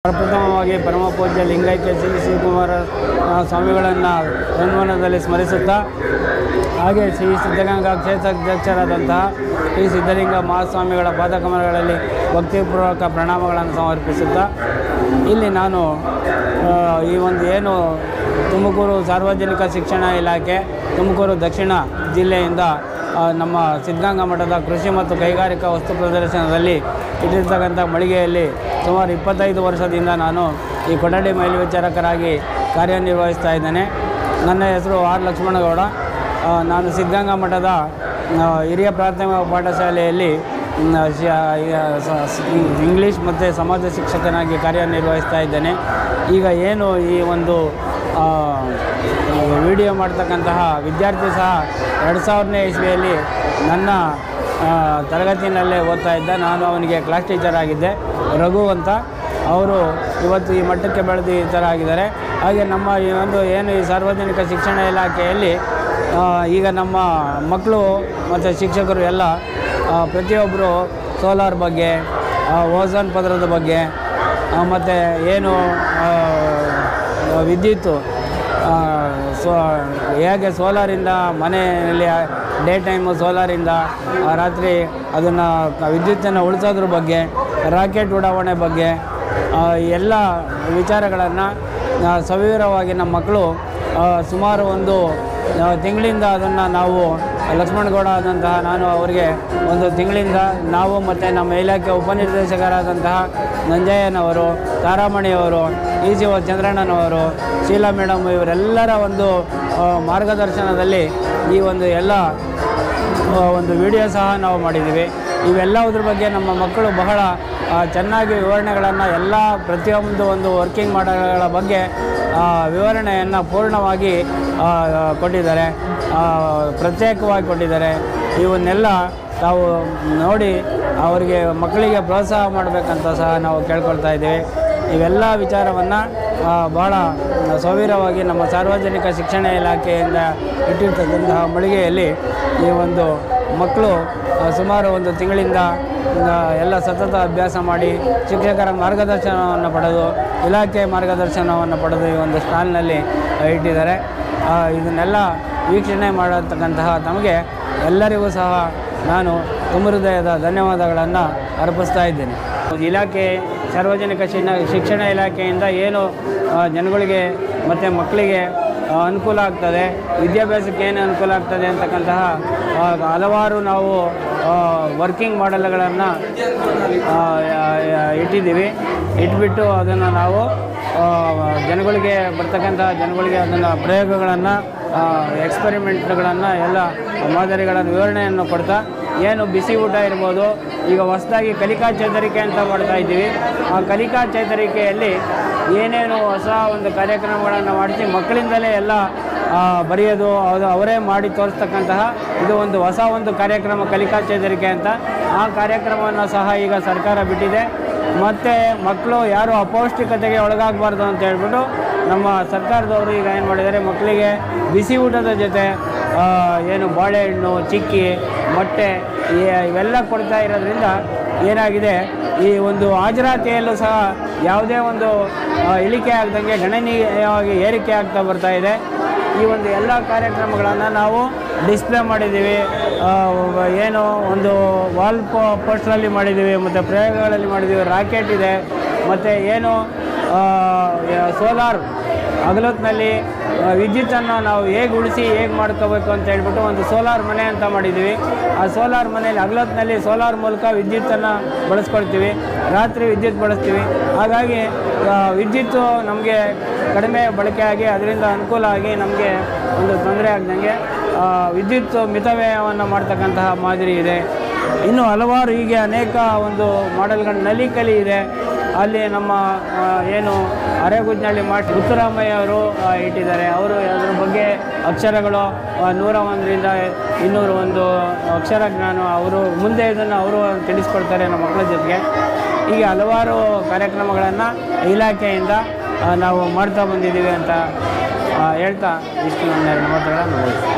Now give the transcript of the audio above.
ಪ್ರಪ್ರಥಮವಾಗಿ ಪರಮ ಪೂಜ್ಯ ಲಿಂಗೈಕ್ಯ ಶ್ರೀ ಶಿವಕುಮಾರ ಆ, ಸ್ವಾಮಿಗಳನ್ನು ಸನ್ಮಾನದಲ್ಲಿ ಸ್ಮರಿಸುತ್ತಾ ಹಾಗೆ ಶ್ರೀ ಸಿದ್ಧಗಂಗಾ ಕ್ಷೇತ್ರಾಧ್ಯಕ್ಷರಾದಂತಹ ಶ್ರೀ ಸಿದ್ಧಲಿಂಗ ಮಹಾಸ್ವಾಮಿಗಳ ಪಾದಕಮಲಗಳಲ್ಲಿ ಭಕ್ತಿಪೂರ್ವಕ ಪ್ರಣಾಮಗಳನ್ನು ಸಮರ್ಪಿಸುತ್ತಾ ಇಲ್ಲಿ ನಾನು ಆ, ಈ ಒಂದು ಏನು ತುಮಕೂರು ಸಾರ್ವಜನಿಕ ಶಿಕ್ಷಣ ಇಲಾಖೆ ತುಮಕೂರು ದಕ್ಷಿಣ ಜಿಲ್ಲೆಯಿಂದ ಆ, ನಮ್ಮ ಸಿದ್ಧಗಂಗಾ ಮಠದ ಕೃಷಿ ಮತ್ತು ಕೈಗಾರಿಕಾ ವಸ್ತು ಪ್ರದರ್ಶನದಲ್ಲಿ ಇಟ್ಟಿರ್ತಕ್ಕಂಥ ಮಳಿಗೆಯಲ್ಲಿ ಸುಮಾರು ಇಪ್ಪತ್ತೈದು ವರ್ಷದಿಂದ ನಾನು ಈ ಕೊಠಡಿ ಮೇಲ್ವಿಚಾರಕರಾಗಿ ಕಾರ್ಯನಿರ್ವಹಿಸ್ತಾ ಇದ್ದೇನೆ ನನ್ನ ಹೆಸರು ಆರ್ ಲಕ್ಷ್ಮಣಗೌಡ ಆ, ನಾನು ಸಿದ್ಧಗಂಗಾ ಮಠದ ಆ, ಹಿರಿಯ ಪ್ರಾಥಮಿಕ ಪಾಠಶಾಲೆಯಲ್ಲಿ ಮ್, ಶ- ಯ- ಸ- ಸ- ಇಂಗ್ಲೀಷ್ ಮತ್ತು ಸಮಾಜ ಶಿಕ್ಷಕನಾಗಿ ಕಾರ್ಯನಿರ್ವಹಿಸ್ತಾ ಇದ್ದೇನೆ ಈಗ ಏನು ಈ ಒಂದು ಆ, ವಿಡಿಯೋ ಮಾಡ್ತಕ್ಕಂತಹ ವಿದ್ಯಾರ್ಥಿ ಸಹ ಎರಡು ಸಾವಿರನೇ ಇಸ್ವಿಯಲ್ಲಿ ನನ್ನ ಆ, ತರಗತಿನಲ್ಲೇ ಓದ್ತಾ ಇದ್ದ ನಾನು ಅವನಿಗೆ ಕ್ಲಾಸ್ ಟೀಚರ್ ಆಗಿದ್ದೆ ರಘು ಅಂತ ಅವರು ಇವತ್ತು ಈ ಮಟ್ಟಕ್ಕೆ ಬೆಳೆದು ಈ ಥರ ಆಗಿದ್ದಾರೆ ಹಾಗೆ ನಮ್ಮ ಈ ಒಂದು ಏನು ಈ ಸಾರ್ವಜನಿಕ ಶಿಕ್ಷಣ ಇಲಾಖೆಯಲ್ಲಿ ಆ, ಈಗ ನಮ್ಮ ಮಕ್ಕಳು ಮತ್ತು ಶಿಕ್ಷಕರು ಎಲ್ಲ ಆ, ಪ್ರತಿಯೊಬ್ಬರು ಸೋಲಾರ್ ಬಗ್ಗೆ ಆ, ಓಝೋನ್ ಪದರದ ಬಗ್ಗೆ ಮತ್ತು ಏನು ಆ, ವಿದ್ಯುತ್ತು ಆ, ಸೊ ಹೇಗೆ ಸೋಲಾರಿಂದ ಮನೆಯಲ್ಲಿ ಡೇ ಟೈಮು ಸೋಲಾರಿಂದ ಆ, ರಾತ್ರಿ ಅದನ್ನು ವಿದ್ಯುತ್ತನ್ನು ಉಳಿಸೋದ್ರ ಬಗ್ಗೆ ರಾಕೆಟ್ ಉಡಾವಣೆ ಬಗ್ಗೆ ಆ, ಎಲ್ಲ ವಿಚಾರಗಳನ್ನು ಸವಿವರವಾಗಿ ನಮ್ಮ ಮಕ್ಕಳು ಆ, ಸುಮಾರು ಒಂದು ಆ, ತಿಂಗಳಿಂದ ಅದನ್ನು ನಾವು ಲಕ್ಷ್ಮಣಗೌಡ ಆದಂತಹ ನಾನು ಅವರಿಗೆ ಒಂದು ತಿಂಗಳಿಂದ ನಾವು ಮತ್ತು ನಮ್ಮ ಇಲಾಖೆ ಉಪನಿರ್ದೇಶಕರಾದಂತಹ ನಂಜಯ್ಯನವರು ತಾರಾಮಣಿಯವರು ಇ ಸಿ ಒ ಚಂದ್ರಣ್ಣನವರು ಶೀಲಾ ಮೇಡಮ್ ಇವರೆಲ್ಲರ ಒಂದು ಆ, ಮಾರ್ಗದರ್ಶನದಲ್ಲಿ ಈ ಒಂದು ಎಲ್ಲ ಆ, ಒಂದು ವಿಡಿಯೋ ಸಹ ನಾವು ಮಾಡಿದ್ದೀವಿ ಇವೆಲ್ಲದ್ರ ಬಗ್ಗೆ ನಮ್ಮ ಮಕ್ಕಳು ಬಹಳ ಆ, ಚೆನ್ನಾಗಿ ವಿವರಣೆಗಳನ್ನು ಎಲ್ಲ ಪ್ರತಿಯೊಂದು ಒಂದು ವರ್ಕಿಂಗ್ ಮಾಡೋಗಳ ಬಗ್ಗೆ ಆ, ವಿವರಣೆಯನ್ನು ಪೂರ್ಣವಾಗಿ ಆ, ಕೊಟ್ಟಿದ್ದಾರೆ ಆ, ಪ್ರತ್ಯೇಕವಾಗಿ ಕೊಟ್ಟಿದ್ದಾರೆ ಇವನ್ನೆಲ್ಲ ತಾವು ನೋಡಿ ಅವರಿಗೆ ಮಕ್ಕಳಿಗೆ ಪ್ರೋತ್ಸಾಹ ಮಾಡಬೇಕಂತ ಸಹ ನಾವು ಕೇಳ್ಕೊಳ್ತಾ ಇದ್ದೀವಿ ಇವೆಲ್ಲ ವಿಚಾರವನ್ನು ಭಾಳ ಸವಿರವಾಗಿ ನಮ್ಮ ಸಾರ್ವಜನಿಕ ಶಿಕ್ಷಣ ಇಲಾಖೆಯಿಂದ ಇಟ್ಟಿರ್ತಕ್ಕಂತಹ ಮಳಿಗೆಯಲ್ಲಿ ಈ ಒಂದು ಮಕ್ಕಳು ಆ, ಸುಮಾರು ಒಂದು ತಿಂಗಳಿಂದ ಆ, ಎಲ್ಲ ಸತತ ಅಭ್ಯಾಸ ಮಾಡಿ ಶಿಕ್ಷಕರ ಮಾರ್ಗದರ್ಶನವನ್ನು ಪಡೆದು ಇಲಾಖೆ ಮಾರ್ಗದರ್ಶನವನ್ನು ಪಡೆದು ಈ ಒಂದು ಸ್ಟಾಲ್ನಲ್ಲಿ ಆ, ಇಟ್ಟಿದ್ದಾರೆ ಆ, ಇದನ್ನೆಲ್ಲ ವೀಕ್ಷಣೆ ಮಾಡತಕ್ಕಂತಹ ತಮಗೆ ಎಲ್ಲರಿಗೂ ಸಹ ನಾನು ತುಂಬ ಹೃದಯದ ಧನ್ಯವಾದಗಳನ್ನು ಅರ್ಪಿಸ್ತಾ ಇದ್ದೇನೆ ಇಲಾಖೆ ಸಾರ್ವಜನಿಕ ಶಿಕ್ಷಣ ಶಿಕ್ಷಣ ಇಲಾಖೆಯಿಂದ ಏನು ಆ, ಜನಗಳಿಗೆ ಮತ್ತು ಮಕ್ಕಳಿಗೆ ಆ, ಅನುಕೂಲ ಆಗ್ತದೆ ವಿದ್ಯಾಭ್ಯಾಸಕ್ಕೆ ಏನು ಅನುಕೂಲ ಆಗ್ತದೆ ಅಂತಕ್ಕಂತಹ ಆ, ಹಲವಾರು ನಾವು ವರ್ಕಿಂಗ್ ಮಾಡೆಲ್ಗಳನ್ನು ಇಟ್ಟಿದ್ದೀವಿ ಇಟ್ಬಿಟ್ಟು ಅದನ್ನು ನಾವು ಆ, ಜನಗಳಿಗೆ ಬರ್ತಕ್ಕಂಥ ಜನಗಳಿಗೆ ಅದನ್ನು ಪ್ರಯೋಗಗಳನ್ನು ಎಕ್ಸ್ಪೆರಿಮೆಂಟ್ಗಳನ್ನು ಎಲ್ಲ ಮಾದರಿಗಳನ್ನು ವಿವರಣೆಯನ್ನು ಕೊಡ್ತಾ ಏನು ಬಿಸಿ ಊಟ ಇರ್ಬೋದು ಈಗ ಹೊಸದಾಗಿ ಕಲಿಕಾ ಚೇತರಿಕೆ ಅಂತ ಮಾಡ್ತಾ ಇದ್ದೀವಿ ಆ ಕಲಿಕಾ ಚೇತರಿಕೆಯಲ್ಲಿ ಏನೇನು ಹೊಸ ಒಂದು ಕಾರ್ಯಕ್ರಮಗಳನ್ನು ಮಾಡಿಸಿ ಮಕ್ಕಳಿಂದಲೇ ಎಲ್ಲ ಆ, ಬರೆಯೋದು ಅದು ಅವರೇ ಮಾಡಿ ತೋರಿಸ್ತಕ್ಕಂತಹ ಇದು ಒಂದು ಹೊಸ ಒಂದು ಕಾರ್ಯಕ್ರಮ ಕಲಿಕಾ ಚೇತರಿಕೆ ಅಂತ ಆ ಕಾರ್ಯಕ್ರಮವನ್ನು ಸಹ ಈಗ ಸರ್ಕಾರ ಬಿಟ್ಟಿದೆ ಮತ್ತು ಮಕ್ಕಳು ಯಾರು ಅಪೌಷ್ಟಿಕತೆಗೆ ಒಳಗಾಗಬಾರ್ದು ಅಂತ ಹೇಳ್ಬಿಟ್ಟು ನಮ್ಮ ಸರ್ಕಾರದವರು ಈಗ ಏನು ಮಾಡಿದ್ದಾರೆ ಮಕ್ಕಳಿಗೆ ಬಿಸಿ ಊಟದ ಜೊತೆ ಆ, ಏನು ಬಾಳೆಹಣ್ಣು ಚಿಕ್ಕಿ ಮೊಟ್ಟೆ ಈ- ಇವೆಲ್ಲ ಕೊಡ್ತಾ ಇರೋದ್ರಿಂದ ಏನಾಗಿದೆ ಈ ಒಂದು ಹಾಜರಾತಿಯಲ್ಲೂ ಸಹ ಯಾವುದೇ ಒಂದು ಆ, ಇಳಿಕೆ ಆಗ್ದಂಗೆ ಗಣನೀಯವಾಗಿ ಏರಿಕೆ ಆಗ್ತಾ ಬರ್ತಾ ಇದೆ ಈ ಒಂದು ಎಲ್ಲ ಕಾರ್ಯಕ್ರಮಗಳನ್ನು ನಾವು ಡಿಸ್ಪ್ಲೇ ಮಾಡಿದ್ದೀವಿ ಆ, ಒಬ್ಬ- ಏನು ಒಂದು ವಾಲ್ ಪೋಸ್ಟ್ರಲ್ಲಿ ಮಾಡಿದ್ದೀವಿ ಮತ್ತು ಪ್ರಯೋಗಗಳಲ್ಲಿ ಮಾಡಿದ್ದೀವಿ ರಾಕೆಟ್ ಇದೆ ಮತ್ತು ಏನು ಸೋಲಾರ್ ಹಗಲೊತ್ತಿನಲ್ಲಿ ಆ, ವಿದ್ಯುತ್ತನ್ನು ನಾವು ಹೇಗೆ ಉಳಿಸಿ ಹೇಗೆ ಮಾಡ್ಕೋಬೇಕು ಅಂತ ಹೇಳ್ಬಿಟ್ಟು ಒಂದು ಸೋಲಾರ್ ಮನೆ ಅಂತ ಮಾಡಿದ್ದೀವಿ ಆ ಸೋಲಾರ್ ಮನೆಯಲ್ಲಿ ಹಗಲೊತ್ತಿನಲ್ಲಿ ಸೋಲಾರ್ ಮೂಲಕ ವಿದ್ಯುತ್ತನ್ನು ಬಳಸ್ಕೊಳ್ತೀವಿ ರಾತ್ರಿ ವಿದ್ಯುತ್ ಬಳಸ್ತೀವಿ ಹಾಗಾಗಿ ಆ, ವಿದ್ಯುತ್ತು ನಮಗೆ ಕಡಿಮೆ ಬಳಕೆಯಾಗಿ ಅದರಿಂದ ಅನುಕೂಲ ಆಗಿ ನಮಗೆ ಒಂದು ತೊಂದರೆ ಆಗ್ದಂಗೆ ಆ, ವಿದ್ಯುತ್ ಮಿತವ್ಯಯವನ್ನು ಮಾಡ್ತಕ್ಕಂತಹ ಮಾದರಿ ಇದೆ ಇನ್ನು ಹಲವಾರು ಹೀಗೆ ಅನೇಕ ಒಂದು ಮಾಡೆಲ್ಗಳ ನಲಿಕಲಿ ಇದೆ ಅಲ್ಲಿ ನಮ್ಮ ಆ, ಏನು ಅರೆಗುಜ್ನಳ್ಳಿ ಮಾಸ್ಟ್ ಮುತ್ತುರಾಮಯ್ಯ ಅವರು ಆ, ಇಟ್ಟಿದ್ದಾರೆ ಅವರು ಅದ್ರ ಬಗ್ಗೆ ಅಕ್ಷರಗಳು ಆ, ನೂರ ಒಂದರಿಂದ ಇನ್ನೂರ ಒಂದು ಅಕ್ಷರ ಜ್ಞಾನ ಅವರು ಮುಂದೆ ಇದನ್ನು ಅವರು ತಿಳಿಸ್ಕೊಡ್ತಾರೆ ನಮ್ಮ ಮಕ್ಕಳ ಜೊತೆಗೆ ಹೀಗೆ ಹಲವಾರು ಕಾರ್ಯಕ್ರಮಗಳನ್ನು ಇಲಾಖೆಯಿಂದ ಆ, ನಾವು ಮಾಡ್ತಾ ಬಂದಿದ್ದೀವಿ ಅಂತ ಆ, ಹೇಳ್ತಾ ಇಷ್ಟು ನನ್ನ ಎರಡು ಮಾತುಗಳನ್ನು ಮುಗಿಸ್ತೀನಿ